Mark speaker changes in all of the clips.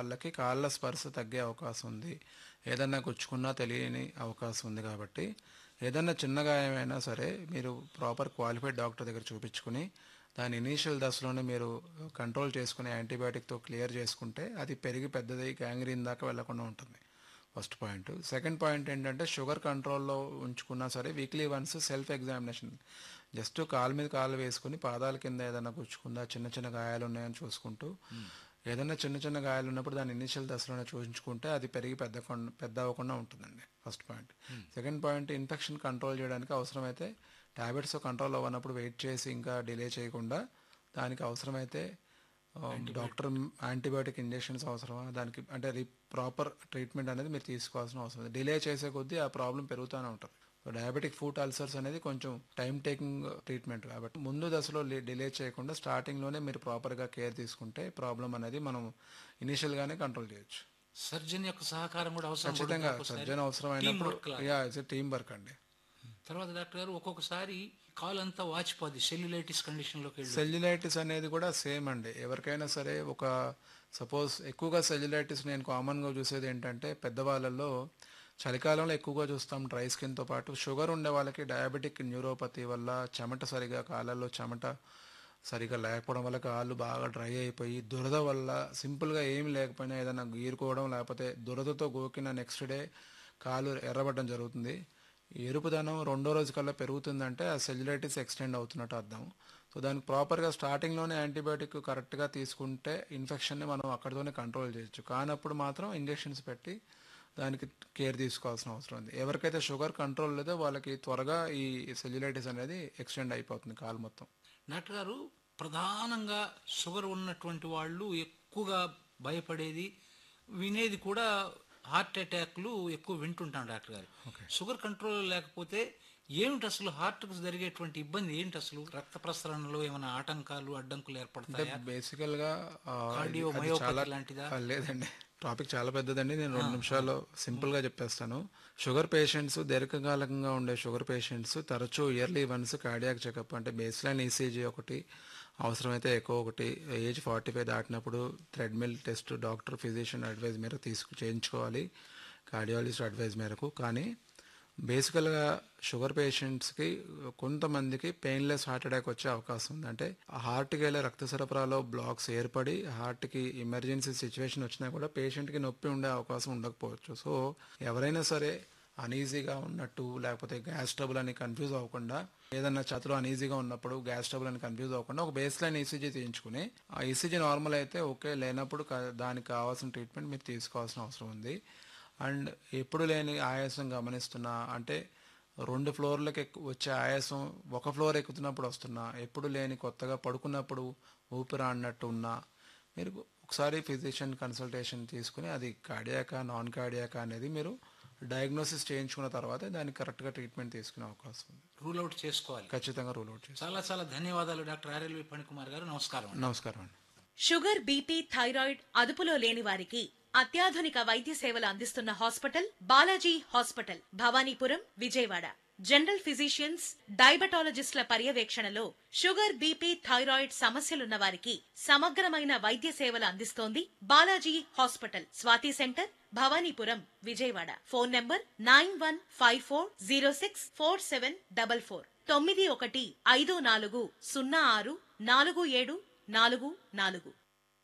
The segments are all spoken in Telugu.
Speaker 1: వాళ్ళకి కాళ్ళ స్పర్శ తగ్గే అవకాశం ఉంది ఏదన్నా గుచ్చుకున్నా తెలియని అవకాశం ఉంది కాబట్టి ఏదన్నా చిన్న గాయమైనా సరే మీరు ప్రాపర్ క్వాలిఫైడ్ డాక్టర్ దగ్గర చూపించుకుని దాని ఇనీషియల్ దశలోనే మీరు కంట్రోల్ చేసుకుని యాంటీబయాటిక్తో క్లియర్ చేసుకుంటే అది పెరిగి పెద్దది గ్యాంగ్రీన్ దాకా వెళ్లకుండా ఉంటుంది ఫస్ట్ పాయింట్ సెకండ్ పాయింట్ ఏంటంటే షుగర్ కంట్రోల్లో ఉంచుకున్నా సరే weekly once self examination just కాలు మీద కాలు వేసుకుని పాదాల కింద ఏదైనా గుచ్చుకుందా చిన్న చిన్న గాయాలు ఉన్నాయని చూసుకుంటూ ఏదైనా చిన్న చిన్న గాయాలు ఉన్నప్పుడు దాని ఇనిషియల్ దశలోనే చూపించుకుంటే అది పెరిగి పెద్ద కొన్- పెద్ద అవ్వకుండా ఉంటుందండి first point second point infection control చేయడానికి అవసరమైతే టాబ్లెట్స్ కంట్రోల్ అవ్వనప్పుడు వెయిట్ చేసి ఇంకా డిలే చేయకుండా దానికి అవసరమైతే ఆ, డాక్టర్ యాంటీబయాటిక్ ఇంజెక్షన్స్ అవసరమా దానికి అంటే ప్రాపర్ ట్రీట్మెంట్ అనేది మీరు తీసుకోవాల్సిన అవసరం ఉంది డిలే చేసే కొద్దీ ఆ ప్రాబ్లం పెరుగుతూనే ఉంటుంది డయాబెటిక్ ఫుట్ అల్సర్స్ అనేది కొంచెం టైం టేకింగ్ ట్రీట్మెంట్ కాబట్టి ముందు దశలో డిలే చేయకుండా స్టార్టింగ్లోనే మీరు ప్రాపర్గా కేర్ తీసుకుంటే ప్రాబ్లం అనేది మనం ఇనీషియల్గానే కంట్రోల్ చేయొచ్చు
Speaker 2: సర్జన్ యొక్క సహకారం కూడా అవసరం
Speaker 1: ఖచ్చితంగా
Speaker 2: పడుతుందా ఒక్కోసారి?
Speaker 1: సర్జన్ అవసరమైనప్పుడు
Speaker 2: Teamwork లాగా.
Speaker 1: యా ఇట్స్ టీమ్ వర్క్ అండి
Speaker 2: తర్వాత డాక్టర్ గారు ఒక్కొక్కసారి కాలు అంతా వాచిపోద్ది సెల్యులైటిస్ కండిషన్ లోకి వెళ్ళి
Speaker 1: సెల్యులైటిస్ అనేది కూడా సేమ్ అండి ఎవరికైనా సరే ఒక సపోజ్ ఎక్కువగా సెల్యులైటిస్ నేను కామన్గా చూసేది ఏంటంటే పెద్దవాళ్ళలో చలికాలంలో ఎక్కువగా చూస్తాం డ్రై స్కిన్తో పాటు షుగర్ ఉండే వాళ్ళకి డయాబెటిక్ న్యూరోపతి వల్ల చెమట సరిగా కాళ్ళల్లో చెమట సరిగా లేకపోవడం వల్ల కాళ్ళు బాగా డ్రై అయిపోయి దురద వల్ల సింపుల్గా ఏమి లేకపోయినా ఏదైనా గీరుకోవడం లేకపోతే దురదతో గోకిన నెక్స్ట్ డే కాలు ఎర్రబడడం జరుగుతుంది ఎరుపుదనం రెండో రోజు కల్లా పెరుగుతుందంటే ఆ సెల్యులైటిస్ ఎక్స్టెండ్ అవుతున్నట్టు అర్థం సో దానికి ప్రాపర్గా స్టార్టింగ్లోనే యాంటీబయాటిక్ కరెక్ట్గా తీసుకుంటే ఇన్ఫెక్షన్ని మనం అక్కడితోనే కంట్రోల్ చేయొచ్చు కానప్పుడు మాత్రం ఇంజెక్షన్స్ పెట్టి దానికి కేర్ తీసుకోవాల్సిన అవసరం ఉంది ఎవరికైతే షుగర్ కంట్రోల్ లేదో వాళ్ళకి త్వరగా ఈ సెల్యులైటిస్ అనేది ఎక్స్టెండ్ అయిపోతుంది కాలు మొత్తం
Speaker 2: డాక్టర్ గారు ప్రధానంగా షుగర్ ఉన్నటువంటి వాళ్ళు ఎక్కువగా భయపడేది వినేది కూడా హార్ట్ అటాక్లు ఎక్కువ వింటుంటాం డాక్టర్ గారు షుగర్ కంట్రోల్ లేకపోతే ఏమిటి అసలు హార్ట్ కు జరిగేటువంటి ఇబ్బంది ఏంటి అసలు రక్త ప్రసరణలో ఏమైనా ఆటంకాలు అడ్డంకులు
Speaker 1: అంటే
Speaker 2: ఏర్పడతాయా
Speaker 1: బేసికల్ గా ఆ,
Speaker 2: Cardio
Speaker 1: అది
Speaker 2: myopathy
Speaker 1: చాలా
Speaker 2: లాంటిదా?
Speaker 1: ఆ, లేదండి టాపిక్ చాలా పెద్దదండి నేను రెండు నిమిషాల్లో సింపుల్ గా చెప్పేస్తాను షుగర్ పేషెంట్స్ దీర్ఘకాలికంగా ఉండే షుగర్ పేషెంట్స్ తరచూ ఇయర్లీ వన్స్ కార్డియాక్ చెకప్ అంటే బేస్ లైన్ ఈసీజీ ఒకటి అవసరమైతే ఎక్కువ ఒకటి ఏజ్ ఫార్టీ ఫైవ్ దాటినప్పుడు treadmill test doctor physician advice మేరకు తీసుకు చేయించుకోవాలి కార్డియాలజిస్ట్ అడ్వైజ్ మేరకు కానీ బేసికల్గా షుగర్ పేషెంట్స్కి కొంతమందికి పెయిన్లెస్ హార్ట్ అటాక్ వచ్చే అవకాశం ఉంది అంటే హార్ట్కి వెళ్ళే రక్త సరఫరాలో బ్లాక్స్ ఏర్పడి హార్ట్కి ఎమర్జెన్సీ సిచ్యువేషన్ వచ్చినా కూడా పేషెంట్కి నొప్పి ఉండే అవకాశం ఉండకపోవచ్చు సో ఎవరైనా సరే అనీజీగా ఉన్నట్టు లేకపోతే గ్యాస్ ట్రబుల్ అని కన్ఫ్యూజ్ అవ్వకుండా ఏదన్నా చేతిలో అనీజీగా ఉన్నప్పుడు గ్యాస్ ట్రబుల్ అని కన్ఫ్యూజ్ అవ్వకుండా ఒక బేస్ లైన్ ఈసీజీ తీయించుకుని ఆ ఈసీజీ నార్మల్ అయితే ఓకే లేనప్పుడు కా- దానికి కావాల్సిన ట్రీట్మెంట్ మీరు తీసుకోవాల్సిన అవసరం ఉంది అండ్ ఎప్పుడు లేని ఆయాసం గమనిస్తున్నా అంటే రెండు ఫ్లోర్లకు ఎక్కు వచ్చే ఆయాసం ఒక ఫ్లోర్ ఎక్కుతున్నప్పుడు వస్తున్నా ఎప్పుడు లేని కొత్తగా పడుకున్నప్పుడు ఊపిరి ఆడినట్టు ఉన్నా మీరు ఒకసారి ఫిజిషియన్ కన్సల్టేషన్ తీసుకుని అది కార్డియాకా నాన్ కార్డియాకా అనేది మీరు డయాగ్నోసిస్ చేయించుకున్న తర్వాతే దానికి కరెక్ట్గా ట్రీట్మెంట్ తీసుకునే అవకాశం ఉంది
Speaker 2: రూల్ అవుట్ చేసుకోవాలి
Speaker 1: ఖచ్చితంగా రూల్ అవుట్ చేస్తాం
Speaker 2: చాలా చాలా ధన్యవాదాలు డాక్టర్ ఆర్ఎల్వి ఫణికుమార్ గారు నమస్కారం అండి.
Speaker 1: నమస్కారం అండి
Speaker 3: షుగర్ బీపీ థైరాయిడ్ అదుపులో లేని వారికి అత్యాధునిక వైద్య సేవలు అందిస్తున్న hospital Balaji hospital Bhavanipuram Vijayawada general physicians డయాబెటాలజిస్టుల పర్యవేక్షణలో షుగర్ బీపీ థైరాయిడ్ సమస్యలున్న వారికి సమగ్రమైన వైద్య సేవలు అందిస్తోంది Balaji hospital Swathi centre Bhavanipuram Vijayawada phone number nine one five four zero six four seven double four తొమ్మిది ఒకటి ఐదు నాలుగు సున్నా ఆరు నాలుగు ఏడు నాలుగు నాలుగు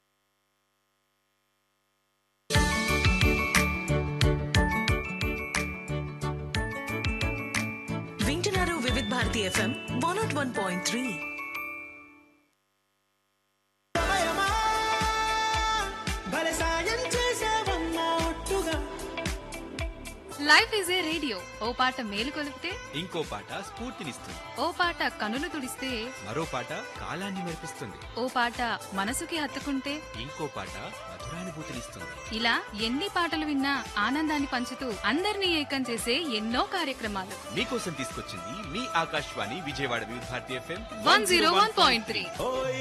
Speaker 4: వింటున్నారు Vividh Bharati FM one nought one point three
Speaker 5: సమయమా భలే సాయం చేసావమ్మా ఒట్టుగా
Speaker 6: లైఫ్ ఈజ్ ఏ రేడియో ఓ పాట మేలు కొలిపితే
Speaker 7: ఇంకో పాట స్ఫూర్తినిస్తుంది
Speaker 6: ఓ పాట కనులు తుడిస్తే
Speaker 7: మరో పాట కాలాన్ని మెరిపిస్తుంది
Speaker 6: ఓ పాట మనసుకి హత్తుకుంటే
Speaker 7: ఇంకో పాట మధురానుభూతినిస్తుంది
Speaker 6: ఇలా ఎన్ని పాటలు విన్నా ఆనందాన్ని పంచుతూ అందరినీ ఏకం చేసే ఎన్నో కార్యక్రమాలు
Speaker 7: మీకోసం తీసుకొచ్చింది మీ Akashvani Vijayawada Vividh Bharati FM
Speaker 6: one zero one point three
Speaker 5: ఓయ్